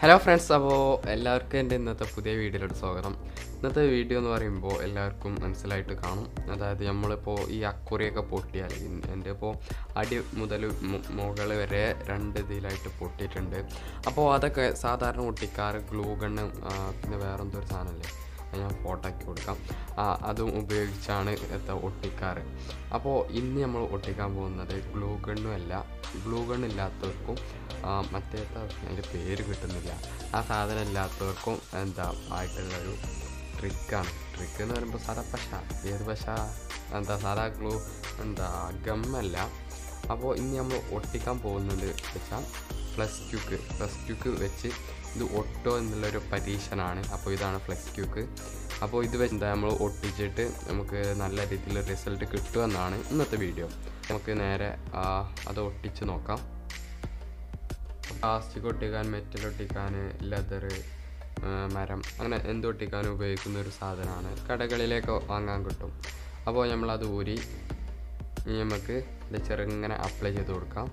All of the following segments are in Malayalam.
ഹലോ ഫ്രണ്ട്സ് അപ്പോൾ എല്ലാവർക്കും എൻ്റെ ഇന്നത്തെ പുതിയ വീഡിയോയിലോട്ട് സ്വാഗതം ഇന്നത്തെ വീഡിയോ എന്ന് പറയുമ്പോൾ എല്ലാവർക്കും മനസ്സിലായിട്ട് കാണും അതായത് നമ്മളിപ്പോൾ ഈ അക്കുറിയൊക്കെ പൊട്ടിയാൽ ഇൻ- എൻ്റെ ഇപ്പോൾ അടി മുതൽ മുകൾ വരെ രണ്ട് ഇതിലായിട്ട് പൊട്ടിയിട്ടുണ്ട് അപ്പോൾ അതൊക്കെ സാധാരണ ഒട്ടിക്കാറ് ഗ്ലൂ ഗണ്ണ് പിന്നെ വേറെന്തോ ഒരു സാധനമല്ലേ അത് ഞാൻ ഫോട്ടോ ആക്കി കൊടുക്കാം ആ അതും ഉപയോഗിച്ചാണ് എത്താ ഒട്ടിക്കാറ് അപ്പോൾ ഇന്ന് നമ്മൾ ഒട്ടിക്കാൻ പോകുന്നത് ഗ്ലൂ ഗണ്ണും അല്ല ഗ്ലൂ ഗണ്ണ് ഇല്ലാത്തവർക്കും ആ, മറ്റേത്ത അതിൻ്റെ പേര് കിട്ടുന്നില്ല ആ സാധനം ഇല്ലാത്തവർക്കും എന്താ ആയിട്ടുള്ള ഒരു ട്രിക്കാണ് ട്രിക്ക് എന്ന് പറയുമ്പോൾ സാധാ പശ ഏത് പശ എന്താ സാധാ ഗ്ലൂ എന്താ ഗമ്മല്ല അപ്പോൾ ഇനി നമ്മൾ ഒട്ടിക്കാൻ പോകുന്നത് വെച്ചാൽ ഫ്ലക്സ് ക്യൂക്ക് ഫ്ലക്സ് ക്യൂക്ക് വെച്ച് ഇത് ഒട്ടോ എന്നുള്ളൊരു പരീക്ഷണമാണ് അപ്പോൾ ഇതാണ് ഫ്ലെക്സ് ക്യൂക്ക് അപ്പോൾ ഇത് വെച്ച് എന്താ നമ്മൾ ഒട്ടിച്ചിട്ട് നമുക്ക് നല്ല രീതിയിൽ റിസൾട്ട് കിട്ടുമെന്നാണ് ഇന്നത്തെ വീഡിയോ നമുക്ക് നേരെ ആ, അത് ഒട്ടിച്ച് നോക്കാം പ്ലാസ്റ്റിക് ഒട്ടിക്കാൻ മെറ്റൽ ഒട്ടിക്കാൻ ലെതർ മരം അങ്ങനെ എന്ത് ഒട്ടിക്കാനും ഉപയോഗിക്കുന്ന ഒരു സാധനമാണ് കടകളിലേക്ക് വാങ്ങാൻ കിട്ടും അപ്പോൾ നമ്മളത് ഊരി ഇനി നമുക്ക് ഇത് ചെറുങ്ങനെ അപ്ലൈ ചെയ്ത് കൊടുക്കാം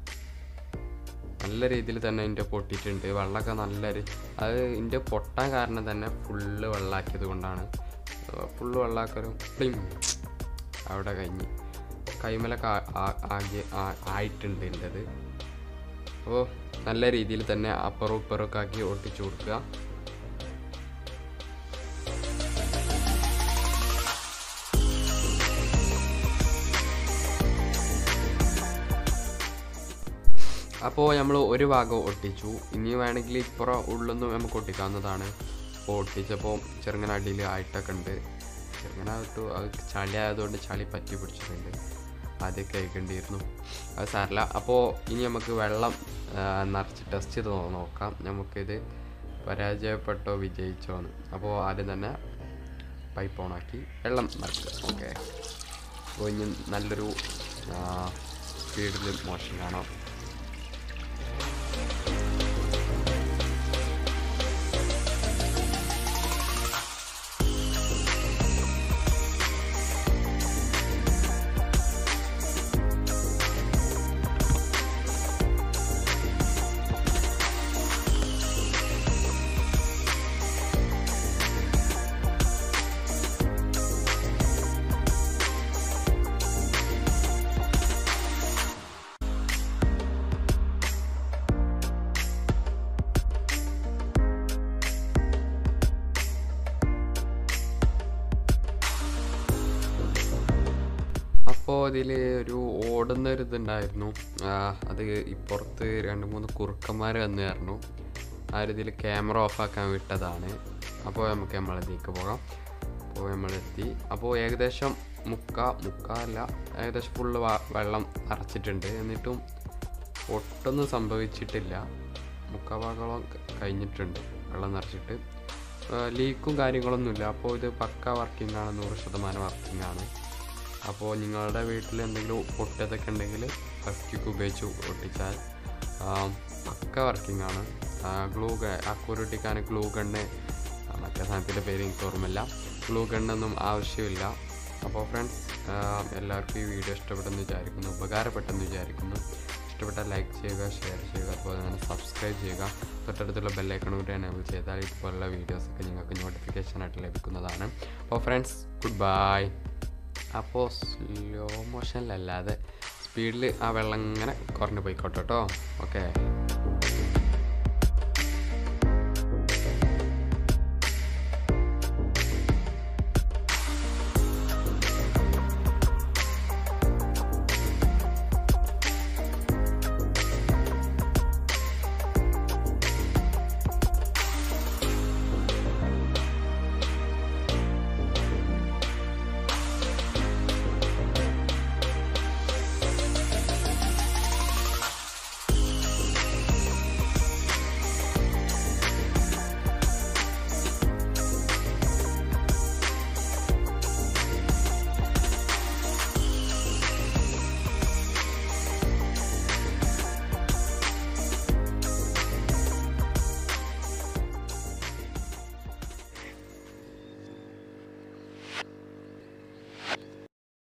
നല്ല രീതിയിൽ തന്നെ ഇതിൻ്റെ പൊട്ടിയിട്ടുണ്ട് വെള്ളമൊക്കെ നല്ല രി- അത് ഇതിൻ്റെ പൊട്ടാൻ കാരണം തന്നെ ഫുള്ള് വെള്ളമാക്കിയത് കൊണ്ടാണ് ഫുള്ള് വെള്ളമാക്കൊരു പ്ലിം അവിടെ കഴിഞ്ഞ് കൈമലൊക്കെ ആ- ആ- ആകെ ആ- ആയിട്ടുണ്ട് എൻ്റെത് അപ്പോൾ നല്ല രീതിയിൽ തന്നെ അപ്പുറവും ഇപ്പുറമൊക്കെ ആക്കി ഒട്ടിച്ചു കൊടുക്കുക അപ്പോൾ നമ്മൾ ഒരു ഭാഗം ഒട്ടിച്ചു ഇനി വേണമെങ്കിൽ ഇപ്പുറം ഉള്ളൊന്നും നമുക്ക് ഒട്ടിക്കാവുന്നതാണ് അപ്പോൾ ഒട്ടിച്ചപ്പോൾ ചെറുങ്ങനെ അടിയിൽ ആയിട്ടൊക്കെ ഉണ്ട് ചെറുങ്ങനെ ആയിട്ട് അത് ചളി ആയതുകൊണ്ട് ചളി പറ്റി പിടിച്ചിട്ടുണ്ട് ആദ്യം കഴിക്കേണ്ടിയിരുന്നു അത് സാരല്ല അപ്പോൾ ഇനി നമുക്ക് വെള്ളം ആ, നിറച്ച് ടെസ്റ്റ് ചെയ്ത് നോ- നോക്കാം നമുക്കിത് പരാജയപ്പെട്ടോ വിജയിച്ചോ എന്ന് അപ്പോൾ ആദ്യം തന്നെ പൈപ്പ് ഓണാക്കി വെള്ളം നിറക്കുക ഓക്കെ അപ്പോൾ ഇനി നല്ലൊരു സ്പീഡിൽ മോഷൻ കാണാം അപ്പോൾ ഇതിൽ ഒരു ഓടുന്ന ഒരു ഇതുണ്ടായിരുന്നു ആ, അത് ഇപ്പുറത്ത് രണ്ട് മൂന്ന് കുറുക്കന്മാർ വന്നായിരുന്നു ആ ഒരു ഇതിൽ ക്യാമറ ഓഫാക്കാൻ വിട്ടതാണ് അപ്പോൾ നമുക്ക് നമ്മളതിലേക്ക് പോകാം അപ്പോൾ നമ്മളെത്തി അപ്പോൾ ഏകദേശം മുക്ക മുക്ക അല്ല ഏകദേശം ഫുള്ള് വെള്ളം നിറച്ചിട്ടുണ്ട് എന്നിട്ടും ഒട്ടൊന്നും സംഭവിച്ചിട്ടില്ല മുക്കാ ഭാഗത്തോളം ക- കഴിഞ്ഞിട്ടുണ്ട് വെള്ളം നിറച്ചിട്ട് ലീക്കും കാര്യങ്ങളൊന്നുമില്ല അപ്പോൾ ഇത് പക്ക വർക്കിംഗ് ആണ് നൂറ് ശതമാനം വർക്കിംഗ് ആണ് അപ്പോൾ നിങ്ങളുടെ വീട്ടിൽ എന്തെങ്കിലും പൊട്ടതൊക്കെ ഉണ്ടെങ്കിൽ ഫസ്റ്റിക്ക് ഉപയോഗിച്ച് ഒട്ടിച്ചാൽ ആ, പക്ക വർക്കിംഗ് ആണ് ഗ്ലൂ അക്കൂരൊട്ടിക്കാൻ ഗ്ലൂ ഗണ്ണ് ആ, മറ്റേ സാധനത്തിൻ്റെ പേര് എനിക്ക് ഓർമ്മയില്ല ഗ്ലൂ ഗണ്ണൊന്നും ആവശ്യമില്ല അപ്പോൾ ഫ്രണ്ട്സ് എല്ലാവർക്കും ഈ വീഡിയോ ഇഷ്ടപ്പെട്ടെന്ന് വിചാരിക്കുന്നു ഉപകാരപ്പെട്ടെന്ന് വിചാരിക്കുന്നു ഇഷ്ടപ്പെട്ടാൽ ലൈക്ക് ചെയ്യുക ഷെയർ ചെയ്യുക അതുപോലെ തന്നെ സബ്സ്ക്രൈബ് ചെയ്യുക തൊട്ടടുത്തുള്ള ബെല്ലൈക്കൺ കൂടി എനേബിൾ ചെയ്താൽ ഇതുപോലുള്ള വീഡിയോസൊക്കെ നിങ്ങൾക്ക് നോട്ടിഫിക്കേഷൻ ആയിട്ട് ലഭിക്കുന്നതാണ് അപ്പോൾ ഫ്രണ്ട്സ് ഗുഡ് ബൈ അപ്പോൾ സ്ലോ മോഷനിലല്ലാതെ സ്പീഡിൽ ആ വെള്ളം ഇങ്ങനെ കുറഞ്ഞു പോയിക്കോട്ടെ കേട്ടോ ഓക്കെ